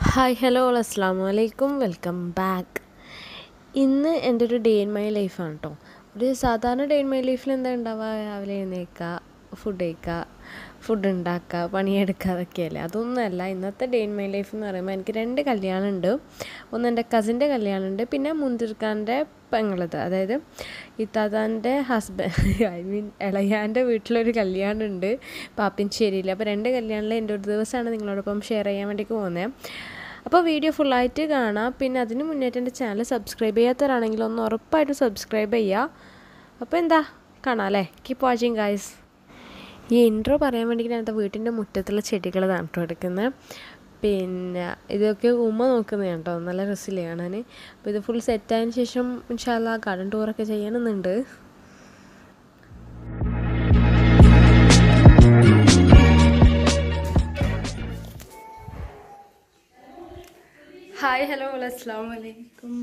hi hello അസ്സാം വലൈക്കും welcome back ഇന്ന് എൻ്റെ ഒരു ഡേ ഇൻ മൈ ലൈഫാണ് കേട്ടോ ഒരു സാധാരണ ഡേ ഇൻ മൈ ലൈഫിൽ എന്താ ഉണ്ടാവുക രാവിലെ എഴുന്നേൽക്കുക ഫുഡ് കഴിക്കുക ഫുഡ് ഉണ്ടാക്കുക പണിയെടുക്കുക അതൊക്കെയല്ലേ അതൊന്നുമല്ല ഇന്നത്തെ ഡേ ഇൻ മൈ ലൈഫ് എന്ന് പറയുമ്പോൾ എനിക്ക് രണ്ട് കല്യാണമുണ്ട് ഒന്ന് എൻ്റെ കസിൻ്റെ കല്യാണമുണ്ട് പിന്നെ മുന്തിർക്കാൻ്റെ പെങ്ങളത് അതായത് ഇത്താത്താൻ്റെ ഹസ്ബൻഡ് ഐ മീൻ ഇളയാൻ്റെ വീട്ടിലൊരു കല്യാണമുണ്ട് പാപ്പിൻശ്ശേരിയിൽ അപ്പോൾ രണ്ട് കല്യാണത്തിൽ എൻ്റെ ഒരു ദിവസമാണ് നിങ്ങളോടൊപ്പം ഷെയർ ചെയ്യാൻ വേണ്ടിയിട്ട് പോകുന്നത് അപ്പോൾ വീഡിയോ ഫുള്ളായിട്ട് കാണാം പിന്നെ അതിന് മുന്നേറ്റ് എൻ്റെ ചാനൽ സബ്സ്ക്രൈബ് ചെയ്യാത്തവരാണെങ്കിൽ ഒന്ന് ഉറപ്പായിട്ടും സബ്സ്ക്രൈബ് ചെയ്യുക അപ്പോൾ എന്താ കാണാം അല്ലേ കീപ്പ് വാച്ചിങ് ഗൈസ് ഈ ഇൻട്രോ പറയാൻ വേണ്ടി ഞാൻ എൻ്റെ വീട്ടിൻ്റെ മുറ്റത്തുള്ള ചെടികൾ നട്ടു എടുക്കുന്നത് പിന്നെ ഇതൊക്കെ ഉമ്മ നോക്കുന്നതാണ് കേട്ടോ നല്ല രസമില്ലേ കാണാൻ അപ്പോൾ ഇത് ഫുൾ സെറ്റായതിന് ശേഷം ഇൻഷാല്ല ഗാർഡൻ ടൂറൊക്കെ ചെയ്യണമെന്നുണ്ട് ഹായ് ഹലോ അസ്സാം വലൈക്കും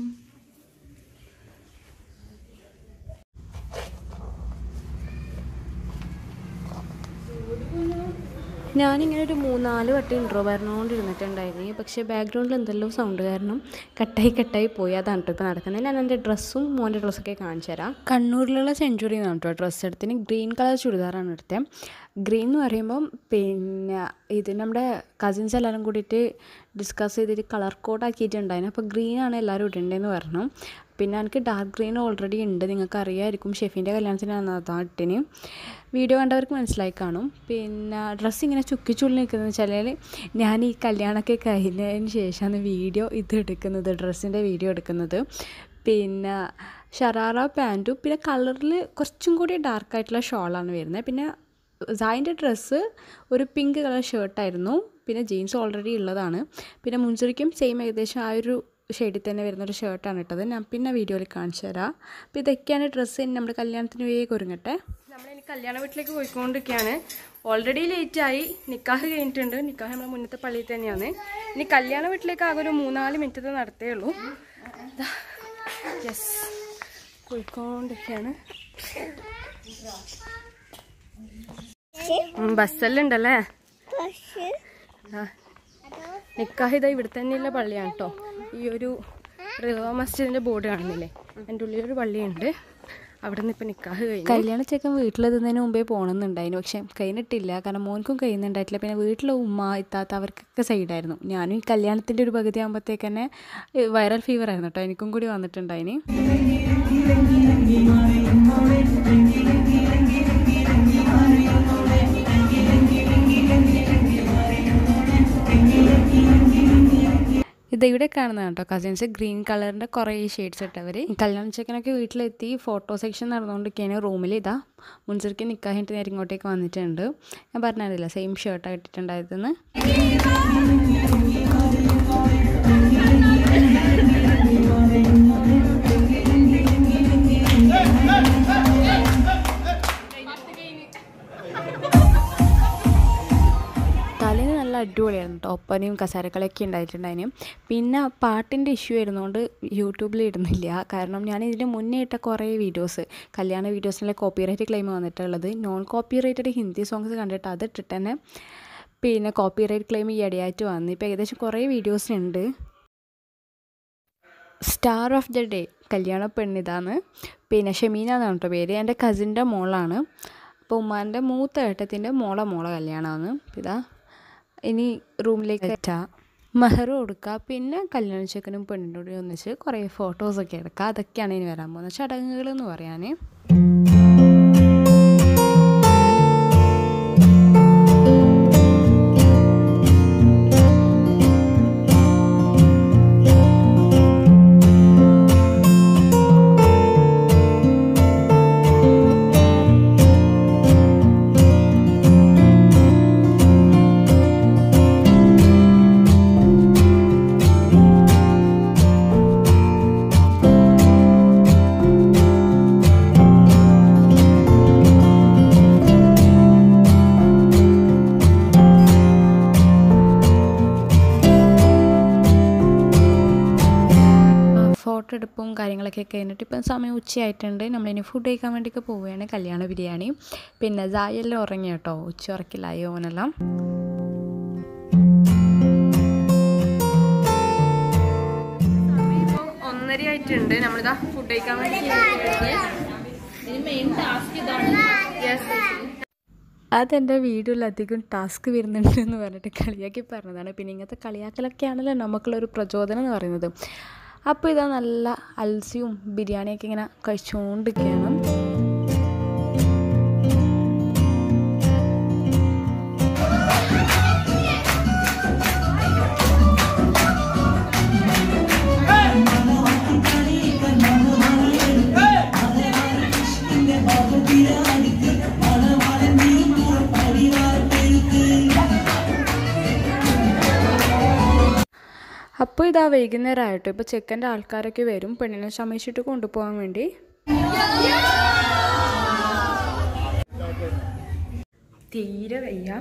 ഞാനിങ്ങനെ ഒരു മൂന്നാല് വട്ടം ഇൻട്രോ പറഞ്ഞുകൊണ്ടിരുന്നിട്ടുണ്ടായിരുന്നു പക്ഷേ ബാക്ക്ഗ്രൗണ്ടിൽ എന്തെല്ലോ സൗണ്ട് കാരണം കട്ടായി കട്ടായി പോയി അതാണ് കേട്ടോ ഇപ്പോൾ നടക്കുന്നത് ഞാൻ എൻ്റെ ഡ്രസ്സും മോൻ്റെ ഡ്രസ്സൊക്കെ കാണിച്ചു തരാം കണ്ണൂരിലുള്ള സെഞ്ചുറി എന്നാണ് കേട്ടോ ഡ്രസ്സ് എടുത്തിന് ഗ്രീൻ കളർ ചുരിദാറാണ് എടുത്തത് ഗ്രീൻ എന്ന് പറയുമ്പം പിന്നെ ഇത് നമ്മുടെ കസിൻസ് എല്ലാവരും കൂടിയിട്ട് ഡിസ്കസ് ചെയ്തിട്ട് കളർ കോഡ് ആക്കിയിട്ടുണ്ടായിരുന്നു അപ്പോൾ ഗ്രീനാണ് എല്ലാവരും ഇടേണ്ടതെന്ന് പറഞ്ഞു പിന്നെ എനിക്ക് ഡാർക്ക് ഗ്രീൻ ഓൾറെഡി ഉണ്ട് നിങ്ങൾക്ക് അറിയാമായിരിക്കും ഷെഫിൻ്റെ കല്യാണത്തിനാണ് അതാണ് ഇട്ടിന് വീഡിയോ കണ്ടവർക്ക് മനസ്സിലായി കാണും പിന്നെ ഡ്രസ്സ് ഇങ്ങനെ ചുക്കി ചുള്ളി നിൽക്കുന്നത് വെച്ചാൽ ഞാൻ ഈ കല്യാണമൊക്കെ കഴിഞ്ഞതിന് ശേഷമാണ് വീഡിയോ ഇത് എടുക്കുന്നത് ഡ്രസ്സിൻ്റെ വീഡിയോ എടുക്കുന്നത് പിന്നെ ഷറാറ പാൻറ്റും പിന്നെ കളറിൽ കുറച്ചും കൂടി ഡാർക്കായിട്ടുള്ള ഷോളാണ് വരുന്നത് പിന്നെ സായിൻ്റെ ഡ്രസ്സ് ഒരു പിങ്ക് കളർ ഷർട്ടായിരുന്നു പിന്നെ ജീൻസ് ഓൾറെഡി ഉള്ളതാണ് പിന്നെ മുൻചുരിക്കും സെയിം ഏകദേശം ആ ഒരു ഷെയ്ഡിൽ തന്നെ വരുന്നൊരു ഷർട്ടാണ് ഇട്ടത് ഞാൻ പിന്നെ വീഡിയോയിൽ കാണിച്ചു തരാം അപ്പോൾ ഇതൊക്കെയാണ് ഡ്രസ്സ് നമ്മുടെ കല്യാണത്തിന് വേഗം ഒരുങ്ങട്ടെ നമ്മളിനി കല്യാണ വീട്ടിലേക്ക് പോയിക്കൊണ്ടിരിക്കുകയാണ് ഓൾറെഡി ലേറ്റായി നിക്കാഹ് കഴിഞ്ഞിട്ടുണ്ട് നിക്കാഹ് നമ്മുടെ മുന്നത്തെ പള്ളിയിൽ തന്നെയാണ് ഇനി കല്യാണ വീട്ടിലേക്ക് ആകെ ഒരു മൂന്നാല് മിനിറ്റത്തെ നടത്തേ ഉള്ളൂ യെസ് പോയിക്കൊണ്ടിരിക്കുകയാണ് ബസ്സെല്ലാം ഉണ്ടല്ലേ നിക്കാഹ് ഇതാ ഇവിടെ തന്നെയുള്ള പള്ളിയാണ് കേട്ടോ ഈ ഒരു റിവ മസ്ജിദിന്റെ ബോർഡ് കാണുന്നില്ലേ എൻ്റെ ഉള്ളിലൊരു പള്ളിയുണ്ട് അവിടെ നിന്ന് ഇപ്പം നിക്കാഹ് കഴിഞ്ഞു കല്യാണ ചെക്കൻ വീട്ടിലെത്തുന്നതിന് മുമ്പേ പോകണമെന്നുണ്ടായിരുന്നു പക്ഷെ കഴിഞ്ഞിട്ടില്ല കാരണം മോൻക്കും കഴിയുന്നുണ്ടായിട്ടില്ല പിന്നെ വീട്ടിലെ ഉമ്മ ഇത്താത്ത അവർക്കൊക്കെ സൈഡായിരുന്നു ഞാനും ഈ കല്യാണത്തിൻ്റെ ഒരു പകുതി ആകുമ്പോഴത്തേക്ക് തന്നെ വൈറൽ ഫീവർ ആയിരുന്നു കേട്ടോ എനിക്കും കൂടി വന്നിട്ടുണ്ടായിന് ഇത് ഇവിടെ കാണുന്നതാണ് കേട്ടോ കസിൻസ് ഗ്രീൻ കളറിൻ്റെ കുറേ ഷെയ്ഡ്സ് ഇട്ടവർ കല്യാണ ചെക്കനൊക്കെ വീട്ടിലെത്തി ഫോട്ടോ സെക്ഷൻ നടന്നുകൊണ്ടിരിക്കുകയാണ് റൂമിൽ ഇതാ മുൻസിർക്ക് നിൽക്കാനായിട്ട് നേരെ ഇങ്ങോട്ടേക്ക് വന്നിട്ടുണ്ട് ഞാൻ പറഞ്ഞില്ല സെയിം ഷർട്ടാണ് ഇട്ടിട്ടുണ്ടായതെന്ന് തലേന്ന് നല്ല അടിപൊളിയായിരുന്നു കേട്ടോ ഒപ്പനയും കസാരക്കളിയൊക്കെ ഉണ്ടായിട്ടുണ്ടായിരുന്നു പിന്നെ പാട്ടിൻ്റെ ഇഷ്യൂ ആയിരുന്നുകൊണ്ട് യൂട്യൂബിൽ ഇടുന്നില്ല കാരണം ഞാൻ ഇതിന് മുന്നേ ഇട്ട കുറേ വീഡിയോസ് കല്യാണ വീഡിയോസിലെ കോപ്പിറൈറ്റ് ക്ലെയിം വന്നിട്ടുള്ളത് നോൺ കോപ്പിറൈറ്റഡ് ഹിന്ദി സോങ്സ് കണ്ടിട്ട് അത് ഇട്ടിട്ട് തന്നെ പിന്നെ കോപ്പിറൈറ്റ് ക്ലെയിം ഈ ഇടയായിട്ട് വന്നു ഇപ്പോൾ ഏകദേശം കുറേ വീഡിയോസിനുണ്ട് സ്റ്റാർ ഓഫ് ദ ഡേ കല്യാണ പെണ്ണിതാണ് പിന്നെ ഷെമീന എന്നാണ് കേട്ടോ പേര് എൻ്റെ കസിൻ്റെ മോളാണ് അപ്പോൾ ഉമ്മാൻ്റെ മൂത്ത ഏട്ടത്തിൻ്റെ മോളെ മോളെ കല്യാണമാണ് ഇതാ ഇനി റൂമിലേക്ക് എത്താം മെഹർ കൊടുക്കുക പിന്നെ കല്യാണ ചെക്കനും പെണ്ണിനോട് ഒന്നിച്ച് കുറേ ഫോട്ടോസൊക്കെ എടുക്കുക അതൊക്കെയാണ് ഇനി വരാൻ പോകുന്നത് ചടങ്ങുകൾ എന്ന് പറയാൻ ഫോട്ടോ എടുപ്പും കാര്യങ്ങളൊക്കെ കഴിഞ്ഞിട്ട് ഇപ്പം സമയം ഉച്ചയായിട്ടുണ്ട് നമ്മളിനി ഫുഡ് കഴിക്കാൻ വേണ്ടിയൊക്കെ പോവുകയാണ് കല്യാണ ബിരിയാണി പിന്നെ ജായെല്ലാം ഉറങ്ങി കേട്ടോ ഉച്ച ഉറക്കില്ലായോ ഓനെല്ലാം എത്തിയിട്ടുണ്ട് നമ്മളിതാ ഫുഡ് കഴിക്കാൻ വേണ്ടി അതെൻ്റെ വീഡിയോയിൽ അധികം ടാസ്ക് വരുന്നുണ്ട് എന്ന് പറഞ്ഞിട്ട് കളിയാക്കി പറഞ്ഞതാണ് പിന്നെ ഇങ്ങനത്തെ കളിയാക്കലൊക്കെയാണല്ലോ നമുക്കുള്ളൊരു പ്രചോദനം എന്ന് പറയുന്നത് അപ്പോൾ ഇതാ നല്ല അൽസിയും ബിരിയാണിയൊക്കെ ഇങ്ങനെ കഴിച്ചുകൊണ്ടിരിക്കുകയാണ് അപ്പോൾ ഇതാ വൈകുന്നേരം ആയിട്ട് ഇപ്പോൾ ചെക്കൻ്റെ ആൾക്കാരൊക്കെ വരും പെണ്ണിനെ ശമിച്ചിട്ട് കൊണ്ടുപോകാൻ വേണ്ടി തീരെ വയ്യ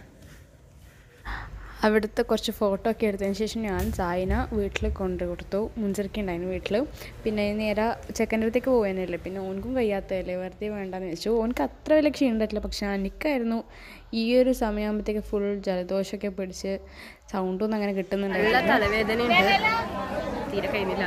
അവിടുത്തെ കുറച്ച് ഫോട്ടോ ഒക്കെ എടുത്തതിന് ശേഷം ഞാൻ സായിന വീട്ടിൽ കൊണ്ടു കൊടുത്തു മുഞ്ചിറക്കി ഉണ്ടായിരുന്നു വീട്ടിൽ പിന്നെ നേരെ ചെക്കൻ്റെ അടുത്തേക്ക് പോകാനല്ലേ പിന്നെ ഓനക്കും വയ്യാത്തതല്ലേ വെറുതെ വേണ്ടെന്ന് വെച്ചു ഓനക്ക് അത്ര വലിയ ക്ഷീണമായിട്ടില്ല പക്ഷെ എനിക്കായിരുന്നു ഈ ഒരു സമയമാകുമ്പോഴത്തേക്ക് ഫുൾ ജലദോഷമൊക്കെ പിടിച്ച് സൗണ്ടൊന്നും അങ്ങനെ കിട്ടുന്നുണ്ടായില്ല തലവേദനയുണ്ട് തീരെ കഴിഞ്ഞില്ല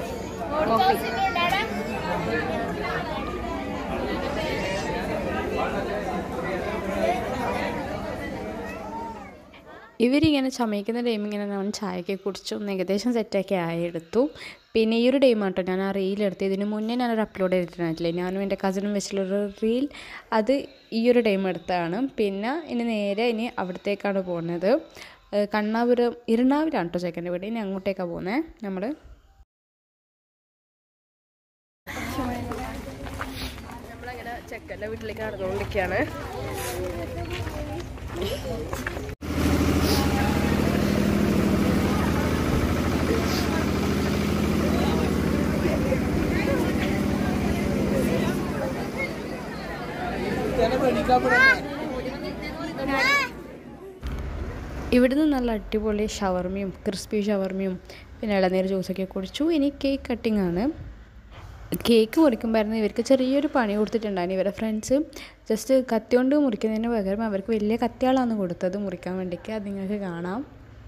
ഇവരിങ്ങനെ ചമയ്ക്കുന്ന ടൈം ഇങ്ങനെ ഞാൻ ചായയൊക്കെ കുടിച്ചു ഒന്ന് ഏകദേശം സെറ്റാക്കി ആയി എടുത്തു പിന്നെ ഈ ഒരു ടൈം ആട്ടോ ഞാൻ ആ റീൽ എടുത്തു ഇതിന് മുന്നേ ഞാനൊരു അപ്ലോഡ് ചെയ്തിട്ടുണ്ടായിട്ടില്ലേ ഞാനും എൻ്റെ കസിനും വെച്ചിട്ടുള്ളൊരു റീൽ അത് ഈ ഒരു ടൈം എടുത്തതാണ് പിന്നെ ഇനി നേരെ ഇനി അവിടത്തേക്കാണ് പോകുന്നത് കണ്ണാപുരം ഇരുണാവിലാണ് കേട്ടോ ചെക്കൻ്റെ വീട് ഇനി അങ്ങോട്ടേക്കാണ് പോകുന്നത് നമ്മൾ നമ്മളങ്ങനെ ചെക്കൻ്റെ വീട്ടിലേക്ക് നടന്നുകൊണ്ടിരിക്കുകയാണ് ഇവിടുന്ന് നല്ല അടിപൊളി ഷവർമയും ക്രിസ്പി ഷവർമയും പിന്നെ ഇളനീർ ജ്യൂസൊക്കെ കുടിച്ചു ഇനി കേക്ക് കട്ടിംഗ് ആണ് കേക്ക് മുറിക്കുമ്പോഴായിരുന്നു ഇവർക്ക് ചെറിയൊരു പണി കൊടുത്തിട്ടുണ്ടായിരുന്നു ഇവരുടെ ഫ്രണ്ട്സ് ജസ്റ്റ് കത്തി കൊണ്ട് മുറിക്കുന്നതിന് പകരം അവർക്ക് വലിയ കത്തിയാളാണ് കൊടുത്തത് മുറിക്കാൻ വേണ്ടിക്ക് അത് നിങ്ങൾക്ക് കാണാം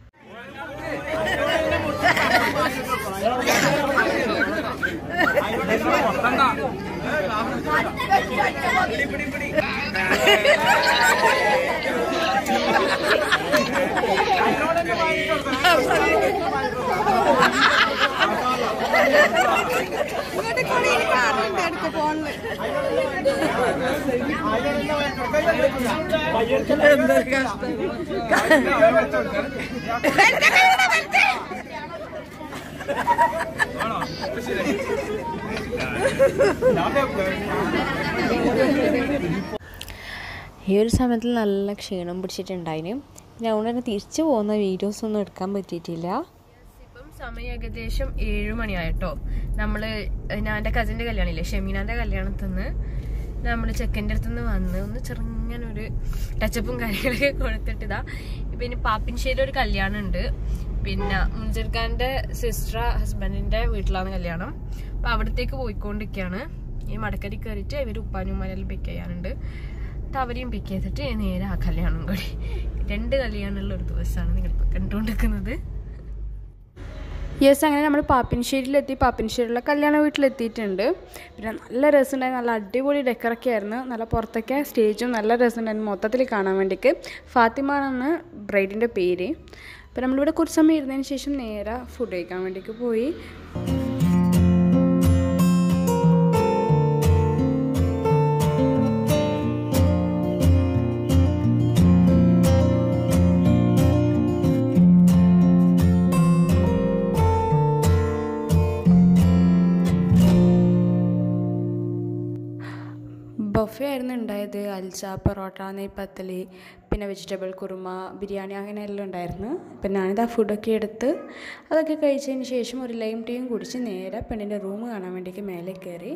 ഈ ഒരു സമയത്ത് നല്ല ക്ഷീണം പിടിച്ചിട്ടുണ്ടായിന് പിന്നെ അതുകൊണ്ട് തന്നെ തിരിച്ചു പോകുന്ന വീഡിയോസ് ഒന്നും എടുക്കാൻ പറ്റിയിട്ടില്ല ഇപ്പം സമയം ഏകദേശം ഏഴ് മണിയായിട്ടോ നമ്മള് ഞാൻ എൻ്റെ കസിൻ്റെ കല്യാണമില്ലേ ഷെമീനാൻ്റെ കല്യാണത്തിൽ നിന്ന് നമ്മൾ ചെക്കൻ്റെ അടുത്ത് നിന്ന് വന്ന് ഒന്ന് ചെറുങ്ങനെ ഒരു ടച്ചപ്പും കാര്യങ്ങളൊക്കെ കൊടുത്തിട്ട് ഇതാ ഇപ്പം ഇനി പാപ്പിൻശ്ശേരി ഒരു കല്യാണം ഉണ്ട് പിന്നെ മുൻസിർ ഖാൻ്റെ സിസ്റ്റർ ഹസ്ബൻഡിൻ്റെ വീട്ടിലാണ് കല്യാണം അപ്പം അവിടത്തേക്ക് പോയിക്കൊണ്ടിരിക്കുകയാണ് ഈ മടക്കരി കയറിയിട്ട് ഇവർ ഉപ്പാനും ഉമ്മാനെല്ലാം പിക്ക് ചെയ്യാനുണ്ട് എന്നിട്ട് അവരെയും പിക്ക് ചെയ്തിട്ട് നേരെ ആ കല്യാണം കൂടി രണ്ട് കല്യാണമുള്ള ഒരു ദിവസമാണ് നിങ്ങളിപ്പോൾ കണ്ടുകൊണ്ടിരിക്കുന്നത് യെസ് അങ്ങനെ നമ്മൾ പാപ്പിൻശ്ശേരിയിലെത്തി പാപ്പിൻശ്ശേരിയിലെ കല്യാണ വീട്ടിലെത്തിയിട്ടുണ്ട് പിന്നെ നല്ല രസമുണ്ടായി നല്ല അടിപൊളി ഡെക്കറൊക്കെ ആയിരുന്നു നല്ല പുറത്തൊക്കെ സ്റ്റേജും നല്ല രസമുണ്ടായിരുന്നു മൊത്തത്തിൽ കാണാൻ വേണ്ടിക്ക് ഫാത്തിമ എന്നാണ് ബ്രൈഡിൻ്റെ പേര് അപ്പോൾ നമ്മളിവിടെ കുറച്ച് സമയം ഇരുന്നതിന് ശേഷം നേരെ ഫുഡ് കഴിക്കാൻ വേണ്ടിക്ക് പോയി ബൊഫെ ആയിരുന്നു ഉണ്ടായത് അൽസ പൊറോട്ട നെയ്പത്തലി പിന്നെ വെജിറ്റബിൾ കുറുമ ബിരിയാണി അങ്ങനെ എല്ലാം ഉണ്ടായിരുന്നു അപ്പം ഞാനിത് ആ ഫുഡൊക്കെ എടുത്ത് അതൊക്കെ കഴിച്ചതിന് ശേഷം ഒരു ലൈം ടീയും കുടിച്ച് നേരെ പെണ്ണിൻ്റെ റൂം കാണാൻ വേണ്ടിയിട്ട് മേലെ കയറി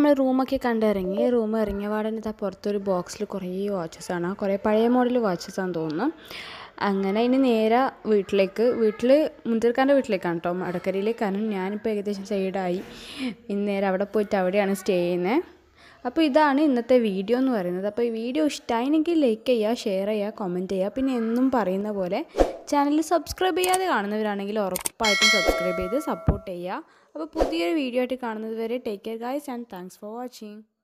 നമ്മൾ റൂമൊക്കെ കണ്ടിറങ്ങി റൂം ഇറങ്ങിയ പാടന്നെ ഇതാ പുറത്തൊരു ബോക്സിൽ കുറേ വാച്ചസ് ആണ് കുറേ പഴയ മോഡൽ വാച്ചസ് ആണെന്ന് തോന്നുന്നു അങ്ങനെ ഇനി നേരെ വീട്ടിലേക്ക് വീട്ടിൽ മുന്തിർക്കാൻ്റെ വീട്ടിലേക്കാണ് കേട്ടോ മടക്കരയിലേക്കാണ് ഞാനിപ്പോൾ ഏകദേശം സൈഡായി ഇന്ന് നേരെ അവിടെ പോയിട്ട് അവിടെയാണ് സ്റ്റേ ചെയ്യുന്നത് അപ്പോൾ ഇതാണ് ഇന്നത്തെ വീഡിയോ എന്ന് പറയുന്നത് അപ്പോൾ ഈ വീഡിയോ ഇഷ്ടമായെങ്കിൽ ലൈക്ക് ചെയ്യുക ഷെയർ ചെയ്യുക കമൻറ്റ് ചെയ്യുക പിന്നെ എന്നും പറയുന്ന പോലെ ചാനൽ സബ്സ്ക്രൈബ് ചെയ്യാതെ കാണുന്നവരാണെങ്കിൽ ഉറപ്പായിട്ടും സബ്സ്ക്രൈബ് ചെയ്ത് സപ്പോർട്ട് ചെയ്യുക അപ്പോൾ പുതിയൊരു വീഡിയോ ആയിട്ട് കാണുന്നത് വരെ take care guys and thanks for watching